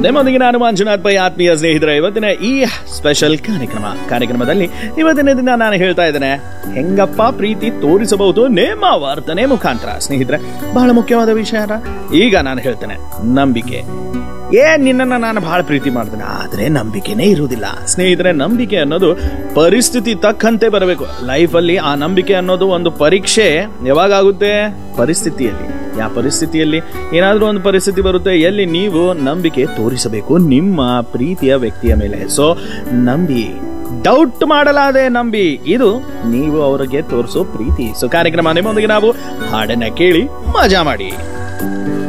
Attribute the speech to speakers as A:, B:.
A: ನಿಮ್ಮೊಂದಿಗೆ ನಾನು ಮಂಜುನಾಥ್ ಪೈ ಆತ್ಮೀಯ ಸ್ನೇಹಿತರೆ ಇವತ್ತಿನ ಈ ಸ್ಪೆಷಲ್ ಕಾರ್ಯಕ್ರಮ ಕಾರ್ಯಕ್ರಮದಲ್ಲಿ ಇವತ್ತಿನ ದಿನ ನಾನು ಹೇಳ್ತಾ ಇದ್ದೇನೆ ಹೆಂಗಪ್ಪ ಪ್ರೀತಿ ತೋರಿಸಬಹುದು ನೇಮ ವರ್ತನೆ ಮುಖಾಂತರ ಸ್ನೇಹಿತರೆ ಬಹಳ ಮುಖ್ಯವಾದ ವಿಷಯ ಈಗ ನಾನು ಹೇಳ್ತೇನೆ ನಂಬಿಕೆ ಏ ನಿನ್ನನ್ನು ನಾನು ಬಹಳ ಪ್ರೀತಿ ಮಾಡ್ತೇನೆ ಆದರೆ ನಂಬಿಕೆನೇ ಇರುವುದಿಲ್ಲ ಸ್ನೇಹಿತರೆ ನಂಬಿಕೆ ಅನ್ನೋದು ಪರಿಸ್ಥಿತಿ ತಕ್ಕಂತೆ ಬರಬೇಕು ಲೈಫಲ್ಲಿ ಆ ನಂಬಿಕೆ ಅನ್ನೋದು ಒಂದು ಪರೀಕ್ಷೆ ಯಾವಾಗ ಆಗುತ್ತೆ ಪರಿಸ್ಥಿತಿಯಲ್ಲಿ ಯಾವ ಪರಿಸ್ಥಿತಿಯಲ್ಲಿ ಏನಾದರೂ ಒಂದು ಪರಿಸ್ಥಿತಿ ಬರುತ್ತೆ ಎಲ್ಲಿ ನೀವು ನಂಬಿಕೆ ತೋರಿಸಬೇಕು ನಿಮ್ಮ ಪ್ರೀತಿಯ ವ್ಯಕ್ತಿಯ ಮೇಲೆ ಸೊ ನಂಬಿ ಡೌಟ್ ಮಾಡಲಾದೆ ನಂಬಿ ಇದು ನೀವು ಅವರಿಗೆ ತೋರಿಸೋ ಪ್ರೀತಿ ಸೊ ಕಾರ್ಯಕ್ರಮ ನಿಮ್ಮೊಂದಿಗೆ ನಾವು ಹಾಡನ್ನ ಕೇಳಿ ಮಜಾ ಮಾಡಿ